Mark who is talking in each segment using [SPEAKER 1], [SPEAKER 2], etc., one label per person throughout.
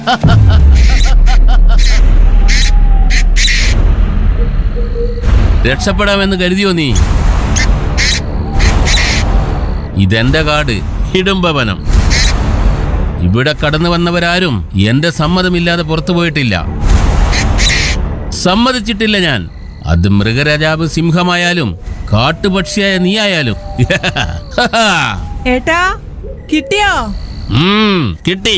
[SPEAKER 1] രക്ഷപ്പെടാമെന്ന് കരുതിയോ നീ ഇതെന്റെ കാട് ഹിഡുംബവനം ഇവിടെ കടന്നു വന്നവരാരും എന്റെ സമ്മതമില്ലാതെ പുറത്തു പോയിട്ടില്ല സമ്മതിച്ചിട്ടില്ല ഞാൻ അത് മൃഗരാജാവ് സിംഹമായാലും കാട്ടുപക്ഷിയായ നീയായാലും
[SPEAKER 2] ഏട്ടാ കിട്ടിയോ
[SPEAKER 1] ഉം, കിട്ടി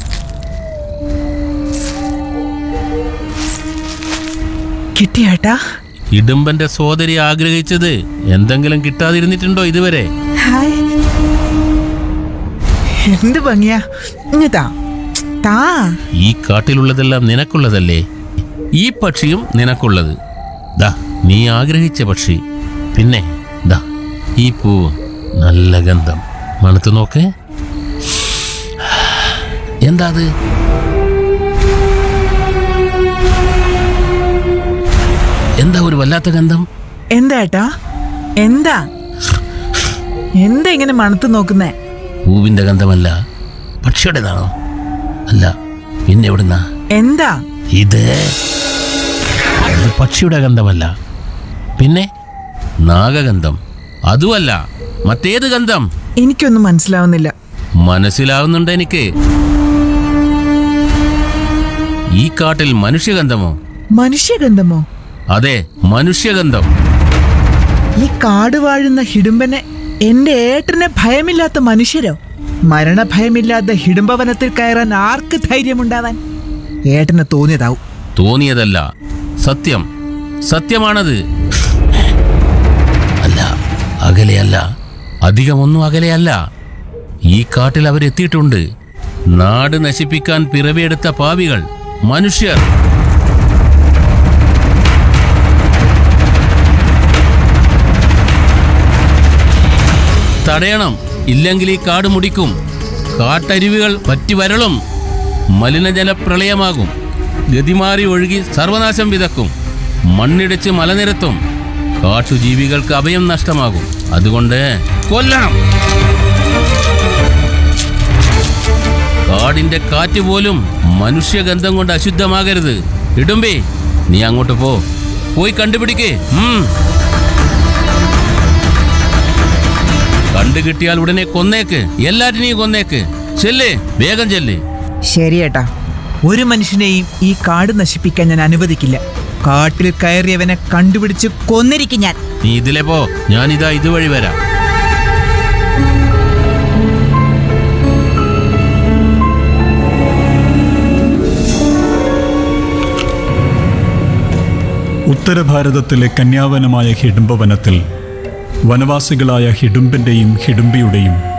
[SPEAKER 2] കിട്ടിയോ ഏട്ടാ
[SPEAKER 1] ഇടുമ്പന്റെ സോദരി ആഗ്രഹിച്ചത് എന്തെങ്കിലും കിട്ടാതിരുന്നിട്ടുണ്ടോ ഇതുവരെ
[SPEAKER 2] ഹായ് എന്ത് ഭംഗിയാ ഇങ്ങ് താ താ
[SPEAKER 1] ഈ കാട്ടിലുള്ളതെല്ലാം നിനക്കുള്ളതല്ലേ ഈ പക്ഷിയും നിനക്കുള്ളത് ദാ നീ ആഗ്രഹിച്ച പക്ഷി പിന്നെ ദാ ഈ പൂവ് നല്ല ഗന്ധം മണത്ത് നോക്ക് എന്താ അത് എന്താ ഒരു വല്ലാത്ത ഗന്ധം
[SPEAKER 2] എന്താ ഏട്ടാ എന്താ എന്താ ഇങ്ങനെ മണത്ത് നോക്കുന്നേ
[SPEAKER 1] പൂവിന്റെ ഗന്ധമല്ല പക്ഷിയുടേതാണോ അല്ല പിന്നെ എവിടുന്നാ
[SPEAKER 2] എന്താ
[SPEAKER 1] ഇത് ഇത് പക്ഷിയുടെ ഗന്ധമല്ല പിന്നെ നാഗഗന്ധം അതുമല്ല മറ്റേത് ഗന്ധം
[SPEAKER 2] എനിക്കൊന്നും മനസ്സിലാവുന്നില്ല
[SPEAKER 1] മനസ്സിലാവുന്നുണ്ട് എനിക്ക് ഈ കാട്ടിൽ മനുഷ്യഗന്ധമോ
[SPEAKER 2] മനുഷ്യഗന്ധമോ
[SPEAKER 1] അതെ മനുഷ്യഗന്ധം
[SPEAKER 2] ഈ കാട് വാഴുന്ന ഹിഡുമ്പനെ എന്റെ ഏട്ടനെ ഭയമില്ലാത്ത മനുഷ്യരോ മരണഭയമില്ലാത്ത ഹിഡുംബവനത്തിൽ കയറാൻ ആർക്ക് ധൈര്യമുണ്ടാവാൻ ഏട്ടന് തോന്നിയതാവും
[SPEAKER 1] തോന്നിയതല്ല സത്യം സത്യമാണത് അല്ല അകലെയല്ല അധികമൊന്നും അകലെയല്ല ഈ കാട്ടിൽ അവരെത്തിയിട്ടുണ്ട് നാട് നശിപ്പിക്കാൻ പിറവിയെടുത്ത പാവികൾ മനുഷ്യർ തടയണം ഇല്ലെങ്കിൽ ഈ കാട് മുടിക്കും കാട്ടരുവികൾ പറ്റി വരളും മലിനജല പ്രളയമാകും ഗതിമാറി ഒഴുകി സർവനാശം വിതക്കും മണ്ണിടിച്ച് മലനിരത്തും കാട്ടുജീവികൾക്ക് അഭയം നഷ്ടമാകും അതുകൊണ്ട് കൊല്ലണം കാടിന്റെ കാറ്റ് പോലും മനുഷ്യഗന്ധം കൊണ്ട് അശുദ്ധമാകരുത് ഇടുമ്പേ നീ അങ്ങോട്ട് പോ പോയി കണ്ടുപിടിക്കേ ഉം കണ്ടു കിട്ടിയാൽ ഉടനെ കൊന്നേക്ക് എല്ലാറ്റിനെയും കൊന്നേക്ക് ചെല്ലേ വേഗം ചെല്ലേ
[SPEAKER 2] ശരിയേട്ടാ ഒരു മനുഷ്യനെയും ഈ കാട് നശിപ്പിക്കാൻ ഞാൻ അനുവദിക്കില്ല കാട്ടിൽ കയറിയവനെ കണ്ടുപിടിച്ച് കൊന്നിരിക്കും ഞാൻ
[SPEAKER 1] നീ ഇതിലെ പോ ഞാനിതാ ഇതുവഴി വരാം
[SPEAKER 3] ഉത്തരഭാരതത്തിലെ കന്യാവനമായ ഹിഡുംബവനത്തിൽ വനവാസികളായ ഹിഡുംബന്റെയും ഹിഡുംബിയുടെയും